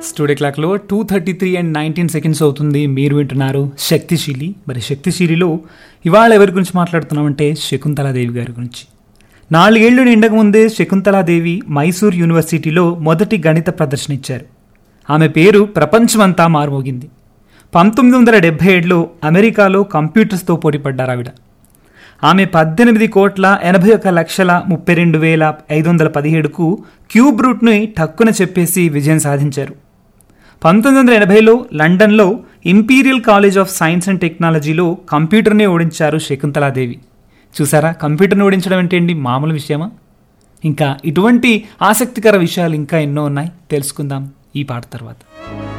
studio క్లాక్లో two thirty three and nineteen seconds అవుతుంది మీరు వింటున్నారు శక్తిశీలి మరి శక్తిశీలిలో ఇవాళ ఎవరి గురించి మాట్లాడుతున్నామంటే శకుంతలాదేవి గారి గురించి నాలుగేళ్లు నిండక ముందే శకుంతలాదేవి మైసూర్ యూనివర్సిటీలో మొదటి గణిత ప్రదర్శన ఇచ్చారు ఆమె పేరు ప్రపంచమంతా మారుమోగింది పంతొమ్మిది వందల డెబ్బై ఏడులో అమెరికాలో కంప్యూటర్స్తో పోటీపడ్డారు ఆవిడ ఆమె పద్దెనిమిది కోట్ల ఎనభై ఒక లక్షల ముప్పై రెండు వేల ఐదు వందల పదిహేడుకు క్యూబ్ రూట్ని టక్కున చెప్పేసి విజయం సాధించారు పంతొమ్మిది వందల ఎనభైలో లండన్లో imperial college of science and టెక్నాలజీలో కంప్యూటర్ని ఓడించారు శకుంతలాదేవి చూసారా కంప్యూటర్ని ఓడించడం అంటే ఏంటి మామూలు విషయమా ఇంకా ఇటువంటి ఆసక్తికర విషయాలు ఇంకా ఎన్నో ఉన్నాయి తెలుసుకుందాం ఈ పాట తర్వాత